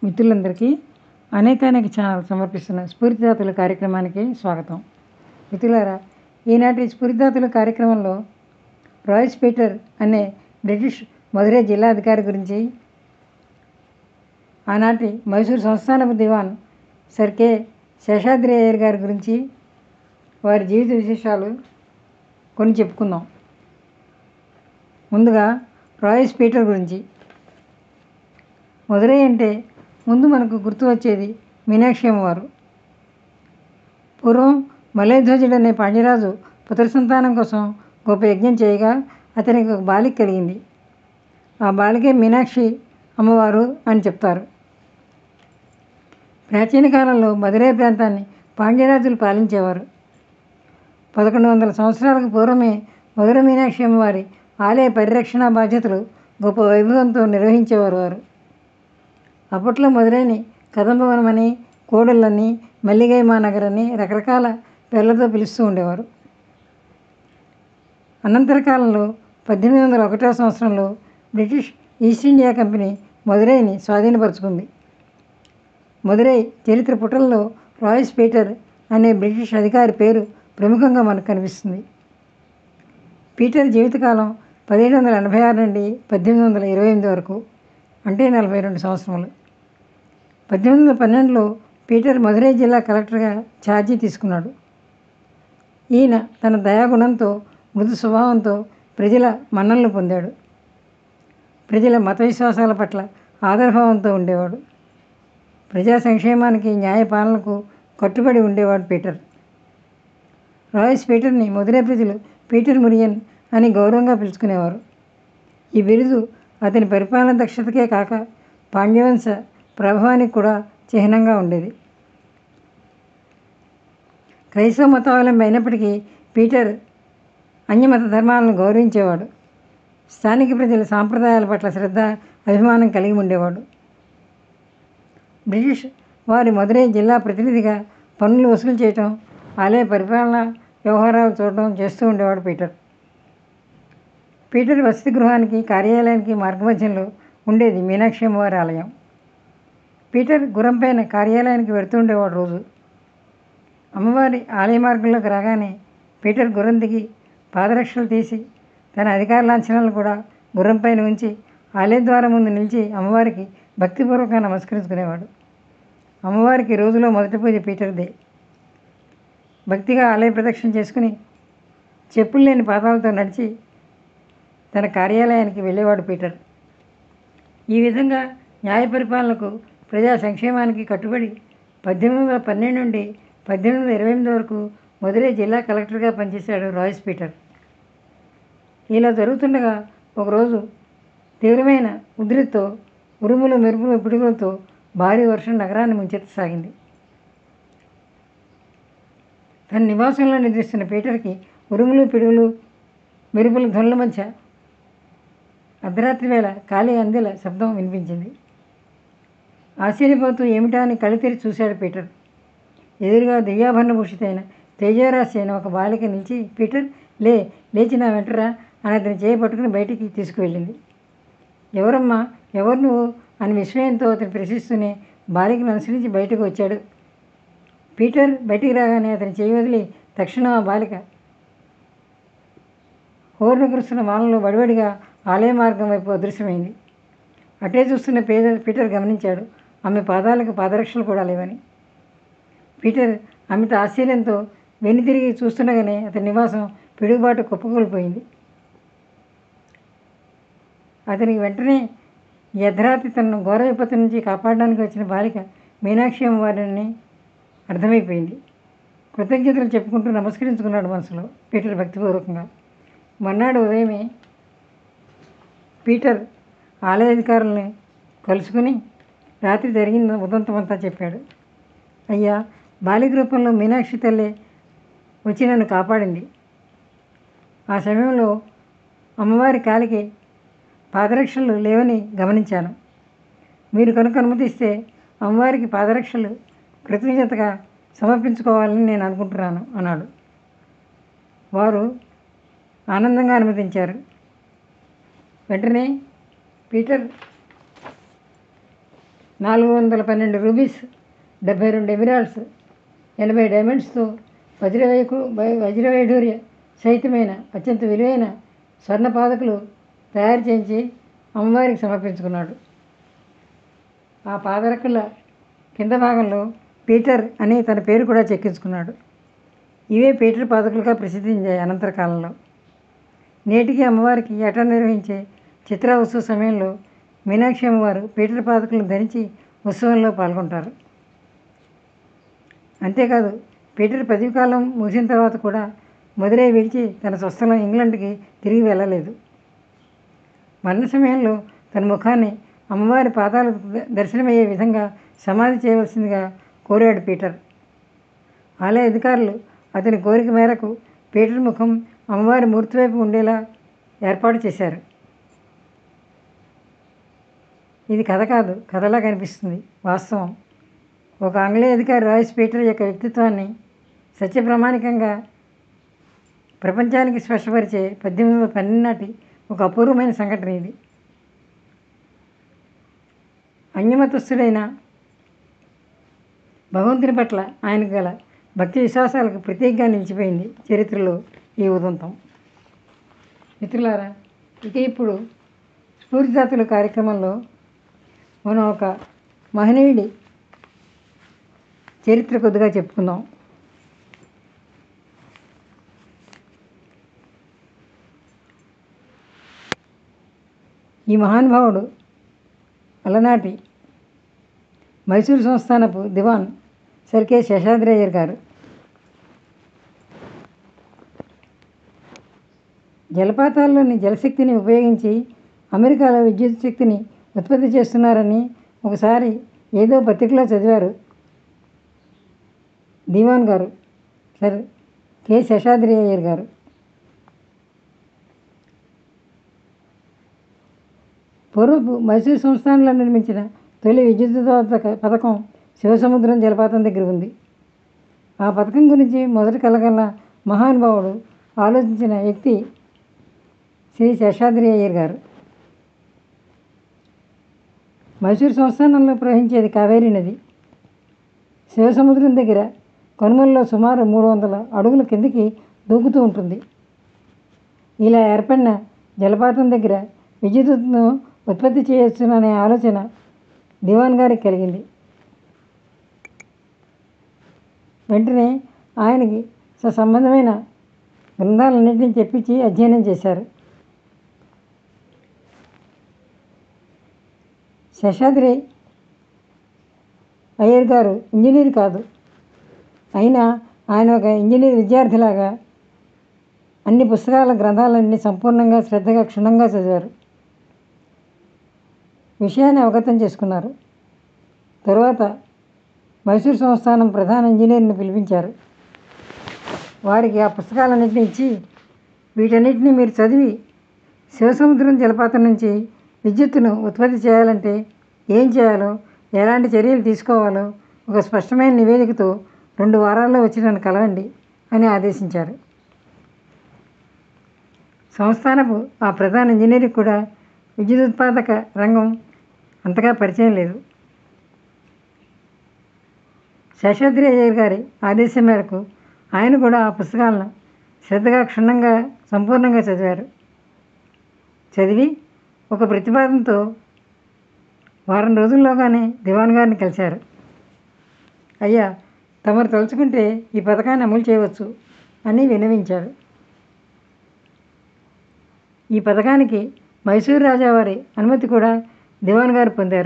మిత్రులందరికీ అనేకానేక ఛానల్ సమర్పిస్తున్న స్ఫూర్తిదాతల కార్యక్రమానికి స్వాగతం మిత్రులారా ఈనాటి స్ఫూర్తిదాతల కార్యక్రమంలో రాయిస్ పీటర్ అనే బ్రిటిష్ మధురై జిల్లాధికారి గురించి ఆనాటి మైసూరు సంస్థానపు దివాన్ సర్ కె శేషాద్రి అయ్యర్ గారి గురించి వారి జీవిత విశేషాలు కొన్ని చెప్పుకుందాం ముందుగా రాయిస్ పీటర్ గురించి మధురై అంటే ముందు మనకు గుర్తు వచ్చేది మీనాక్షి అమ్మవారు పూర్వం మలయధ్వజుడు అనే పాండ్యరాజు పుత్ర సంతానం కోసం గొప్ప యజ్ఞం చేయగా అతనికి ఒక బాలిక కలిగింది ఆ బాలికే మీనాక్షి అమ్మవారు అని చెప్తారు ప్రాచీన కాలంలో మధురై ప్రాంతాన్ని పాండ్యరాజులు పాలించేవారు పదకొండు వందల సంవత్సరాలకు పూర్వమే మధుర మీనాక్షి అమ్మవారి ఆలయ పరిరక్షణ బాధ్యతలు గొప్ప వైభవంతో నిర్వహించేవారు వారు అప్పట్లో మధురైని కదంబవనమని కోడళ్ళని మల్లిగైమా నగర్ అని రకరకాల పేర్లతో పిలుస్తూ ఉండేవారు అనంతర కాలంలో పద్దెనిమిది వందల ఒకటో సంవత్సరంలో బ్రిటిష్ ఈస్ట్ ఇండియా కంపెనీ మధురైని స్వాధీనపరుచుకుంది మధురై చరిత్ర పుటల్లో రాయిస్ పీటర్ అనే బ్రిటిష్ అధికారి పేరు ప్రముఖంగా మనకు కనిపిస్తుంది పీటర్ జీవితకాలం పదిహేడు వందల ఎనభై ఆరు నుండి పద్దెనిమిది వందల ఇరవై ఎనిమిది వరకు అంటే నలభై రెండు సంవత్సరములు పద్దెనిమిది వందల పన్నెండులో పీటర్ మధురై జిల్లా కలెక్టర్గా ఛార్జీ తీసుకున్నాడు ఈయన తన దయాగుణంతో మృదు స్వభావంతో ప్రజల మన్ననలు పొందాడు ప్రజల మత విశ్వాసాల పట్ల ఆదరభావంతో ఉండేవాడు ప్రజా సంక్షేమానికి న్యాయపాలనకు కట్టుబడి ఉండేవాడు పీటర్ రాయస్ పీటర్ని మధురై ప్రజలు పీటర్ మురియన్ అని గౌరవంగా పిలుచుకునేవారు ఈ బిరుదు అతని పరిపాలన దక్షతకే కాక పాండ్యవంశ ప్రభావానికి కూడా చిహ్నంగా ఉండేది క్రైస్తవ మతావలంబి అయినప్పటికీ పీటర్ అన్యమత ధర్మాలను గౌరవించేవాడు స్థానిక ప్రజల సాంప్రదాయాల పట్ల శ్రద్ధ అభిమానం కలిగి ఉండేవాడు బ్రిటిష్ వారి మధురై జిల్లా ప్రతినిధిగా పన్నులు వసూలు చేయటం ఆలయ పరిపాలన వ్యవహారాలు చూడటం చేస్తూ ఉండేవాడు పీటర్ పీటర్ వసతి గృహానికి కార్యాలయానికి మార్గమధ్యంలో ఉండేది మీనాక్షి అమ్మవారి ఆలయం పీటర్ గుర్రం పైన కార్యాలయానికి వెళ్తుండేవాడు రోజు అమ్మవారి ఆలయ మార్గంలోకి రాగానే పీటర్ గుర్రం దిగి పాదరక్షలు తీసి తన అధికార లాంఛనాలను కూడా గుర్రం పైన ఉంచి ఆలయ ద్వారం ముందు నిలిచి అమ్మవారికి భక్తిపూర్వకంగా నమస్కరించుకునేవాడు అమ్మవారికి రోజులో మొదటి పూజ పీటర్దే భక్తిగా ఆలయ ప్రదక్షిణ చేసుకుని చెప్పులు లేని పాదాలతో నడిచి తన కార్యాలయానికి వెళ్ళేవాడు పీటర్ ఈ విధంగా న్యాయ పరిపాలనకు ప్రజా సంక్షేమానికి కట్టుబడి పద్దెనిమిది వందల పన్నెండు నుండి పద్దెనిమిది వందల ఇరవై ఎనిమిది వరకు మధురై జిల్లా కలెక్టర్గా పనిచేశాడు రాయస్ పీటర్ ఇలా జరుగుతుండగా ఒకరోజు తీవ్రమైన ఉధృతితో ఉరుములు మెరుపులు పిడుగులతో భారీ వర్షం నగరాన్ని ముంచెత్తసాగింది తన నివాసంలో నిద్రిస్తున్న పీటర్కి ఉరుములు పిడుగులు మెరుపుల ధ్వనుల మధ్య అర్ధరాత్రి వేళ ఖాళీ అందెల శబ్దం వినిపించింది ఆశ్చర్యపోతూ ఏమిటా అని కళ్ళు తెరిచి చూశాడు పీటర్ ఎదురుగా దివ్యాభరణ భూషితైన తేజరాశి అయిన ఒక బాలిక నిలిచి పీటర్ లే లేచి నా వెంటరా అని అతని చేయి పట్టుకుని బయటికి తీసుకువెళ్ళింది ఎవరమ్మా ఎవరు నువ్వు అని విస్మయంతో అతను ప్రశ్నిస్తూనే బాలికను అనుసరించి బయటకు వచ్చాడు పీటర్ బయటికి రాగానే అతని చేయి వదిలి తక్షణం ఆ బాలిక హోర్ను కురుస్తున్న వానలో బడిబడిగా ఆలయ మార్గం వైపు అదృశ్యమైంది అటే చూస్తున్న పేద పీటర్ గమనించాడు ఆమె పాదాలకు పాదరక్షలు కూడా లేవని పీటర్ అమిత ఆశ్చర్యంతో వెనుతిరిగి చూస్తుండగానే అతని నివాసం పిడుగుబాటు కుప్పకూలిపోయింది అతనికి వెంటనే ఈ అర్ధరాత్రి తనను ఘోర విపత్తు నుంచి కాపాడడానికి వచ్చిన బాలిక మీనాక్షి అమ్మవారిని అర్థమైపోయింది కృతజ్ఞతలు చెప్పుకుంటూ నమస్కరించుకున్నాడు మనసులో పీటర్ భక్తిపూర్వకంగా మర్నాడు ఉదయమే పీటర్ ఆలయ అధికారుల్ని కలుసుకుని రాత్రి జరిగిన ఉదంతమంతా చెప్పాడు అయ్యా బాలిక రూపంలో మీనాక్షి తల్లి వచ్చి నన్ను కాపాడింది ఆ సమయంలో అమ్మవారి కాలికి పాదరక్షలు లేవని గమనించాను మీరు కనుక అనుమతిస్తే అమ్మవారికి పాదరక్షలు కృతజ్ఞతగా సమర్పించుకోవాలని నేను అనుకుంటున్నాను అన్నాడు వారు ఆనందంగా అనుమతించారు వెంటనే పీటర్ నాలుగు వందల పన్నెండు రూబీస్ డెబ్బై రెండు ఎమిరాల్స్ ఎనభై డైమండ్స్తో వజ్రవైకు వజ్రవైఢూర్య సహితమైన అత్యంత విలువైన స్వర్ణ పాదకులు తయారు చేయించి అమ్మవారికి సమర్పించుకున్నాడు ఆ పాదరకుల కింద భాగంలో పీటర్ అని తన పేరు కూడా చెక్కించుకున్నాడు ఇవే పీటర్ పాదకులుగా ప్రసిద్ధి చెందాయి అనంతర కాలంలో నేటికి అమ్మవారికి ఏటా నిర్వహించే చిత్ర ఉత్సవ సమయంలో మీనాక్షి అమ్మవారు పీటర్ పాదకులను ధరించి ఉత్సవంలో పాల్గొంటారు అంతేకాదు పీటర్ పదవి కాలం ముగిసిన తర్వాత కూడా మదురై విడిచి తన స్వస్థలం ఇంగ్లాండ్కి తిరిగి వెళ్ళలేదు మరణ సమయంలో తన ముఖాన్ని అమ్మవారి పాదాలకు ద- దర్శనమయ్యే విధంగా సమాధి చేయవలసిందిగా కోరాడు పీటర్ ఆలయ అధికారులు అతని కోరిక మేరకు పీటర్ ముఖం అమ్మవారి మూర్తి వైపు ఉండేలా ఏర్పాటు చేశారు ఇది కథ కాదు కథలా కనిపిస్తుంది వాస్తవం ఒక ఆంగ్లేయ అధికారి రాయిస్ పీటర్ యొక్క వ్యక్తిత్వాన్ని సత్య ప్రామాణికంగా ప్రపంచానికి స్పష్టపరిచే పద్దెనిమిది వందల పన్నెండు నాటి ఒక అపూర్వమైన సంఘటన ఇది అన్యమతస్థుడైన భగవంతుని పట్ల ఆయనకు గల భక్తి విశ్వాసాలకు ప్రతీకగా నిలిచిపోయింది చరిత్రలో ఈ ఉదంతం మిత్రులారా ఇక ఇప్పుడు స్ఫూర్తిదాతుల కార్యక్రమంలో మనం ఒక మహనీయుడి చరిత్ర కొద్దిగా చెప్పుకుందాం ఈ మహానుభావుడు అలనాటి మైసూరు సంస్థానపు దివాన్ సర్ కె శేషాద్రయ్యర్ గారు జలపాతాల్లోని జలశక్తిని ఉపయోగించి అమెరికాలో విద్యుత్ శక్తిని ఉత్పత్తి చేస్తున్నారని ఒకసారి ఏదో పత్రికలో చదివారు దివాన్ గారు సర్ కె శేషాద్రి అయ్యర్ గారు పూర్వపు మైసూరు సంస్థానంలో నిర్మించిన తొలి విద్యుత్ పథకం శివసముద్రం జలపాతం దగ్గర ఉంది ఆ పథకం గురించి మొదటి కలగల మహానుభావుడు ఆలోచించిన వ్యక్తి శ్రీ శేషాద్రి అయ్యర్ గారు మైసూరు సంస్థానంలో ప్రవహించేది కావేరీ నది శివసముద్రం దగ్గర కనుమల్లో సుమారు మూడు వందల అడుగుల కిందికి దూకుతూ ఉంటుంది ఇలా ఏర్పడిన జలపాతం దగ్గర విద్యుత్తును ఉత్పత్తి చేయొచ్చుననే ఆలోచన దివాన్ గారికి కలిగింది వెంటనే ఆయనకి స- సంబంధమైన గ్రంథాలన్నింటినీ చెప్పించి అధ్యయనం చేశారు శేషాద్రి అయ్యర్ గారు ఇంజనీర్ కాదు అయినా ఆయన ఒక ఇంజనీర్ విద్యార్థిలాగా అన్ని పుస్తకాల గ్రంథాలన్నీ సంపూర్ణంగా శ్రద్ధగా క్షుణ్ణంగా చదివారు విషయాన్ని అవగతం చేసుకున్నారు తరువాత మైసూర్ సంస్థానం ప్రధాన ఇంజనీర్ని పిలిపించారు వారికి ఆ పుస్తకాలన్నింటినీ ఇచ్చి వీటన్నిటిని మీరు చదివి శివసముద్రం జలపాతం నుంచి విద్యుత్తును ఉత్పత్తి చేయాలంటే ఏం చేయాలో ఎలాంటి చర్యలు తీసుకోవాలో ఒక స్పష్టమైన నివేదికతో రెండు వారాల్లో వచ్చి నన్ను కలవండి అని ఆదేశించారు సంస్థానపు ఆ ప్రధాన ఇంజనీర్కి కూడా విద్యుత్ ఉత్పాదక రంగం అంతగా పరిచయం లేదు శేషాద్రి అయ్యర్ గారి ఆదేశం మేరకు ఆయన కూడా ఆ పుస్తకాలను శ్రద్ధగా క్షుణ్ణంగా సంపూర్ణంగా చదివారు చదివి ఒక ప్రతిపాదనతో వారం రోజుల్లోగానే దివాన్ గారిని కలిశారు అయ్యా తమరు తలుచుకుంటే ఈ పథకాన్ని అమలు చేయవచ్చు అని విన్నవించారు ఈ పథకానికి మైసూరు రాజా వారి అనుమతి కూడా దివాన్ గారు పొందారు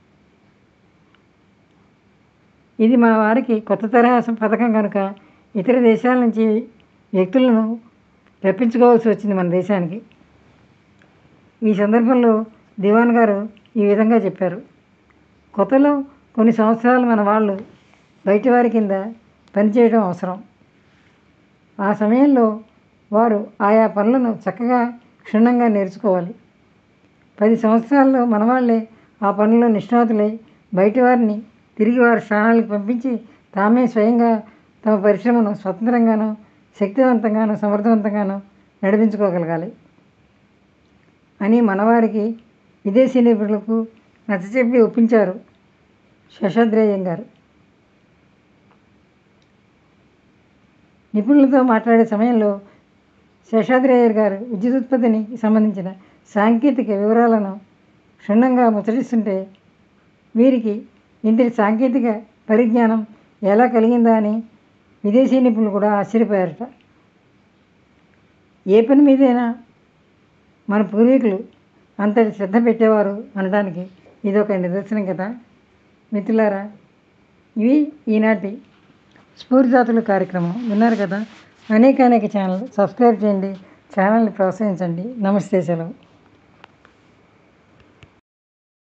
ఇది మన వారికి కొత్త తరహా సం- పథకం కనుక ఇతర దేశాల నుంచి వ్యక్తులను రప్పించుకోవాల్సి వచ్చింది మన దేశానికి ఈ సందర్భంలో దివాన్ గారు ఈ విధంగా చెప్పారు కొత్తలో కొన్ని సంవత్సరాలు మన వాళ్ళు బయటి వారి కింద పనిచేయడం అవసరం ఆ సమయంలో వారు ఆయా పనులను చక్కగా క్షుణ్ణంగా నేర్చుకోవాలి పది సంవత్సరాల్లో మన వాళ్ళే ఆ పనుల్లో నిష్ణాతులై బయటి వారిని తిరిగి వారి స్థానాలకు పంపించి తామే స్వయంగా తమ పరిశ్రమను స్వతంత్రంగాను శక్తివంతంగాను సమర్థవంతంగాను నడిపించుకోగలగాలి అని మనవారికి విదేశీ నిపుణులకు నచ్చచెప్పి ఒప్పించారు శేషాద్రయ్యం గారు నిపుణులతో మాట్లాడే సమయంలో శేషాద్రయ్యర్ గారు విద్యుత్ ఉత్పత్తిని సంబంధించిన సాంకేతిక వివరాలను క్షుణ్ణంగా ముచ్చటిస్తుంటే వీరికి ఇంతటి సాంకేతిక పరిజ్ఞానం ఎలా కలిగిందా అని విదేశీ నిపుణులు కూడా ఆశ్చర్యపోయారట ఏ పని మీదైనా మన పూర్వీకులు అంతటి శ్రద్ధ పెట్టేవారు అనడానికి ఇది ఒక నిదర్శనం కదా మిత్రులారా ఇవి ఈనాటి స్ఫూర్తిదాతలు కార్యక్రమం విన్నారు కదా అనేక అనేక ఛానల్ సబ్స్క్రైబ్ చేయండి ఛానల్ని ప్రోత్సహించండి నమస్తే సెలవు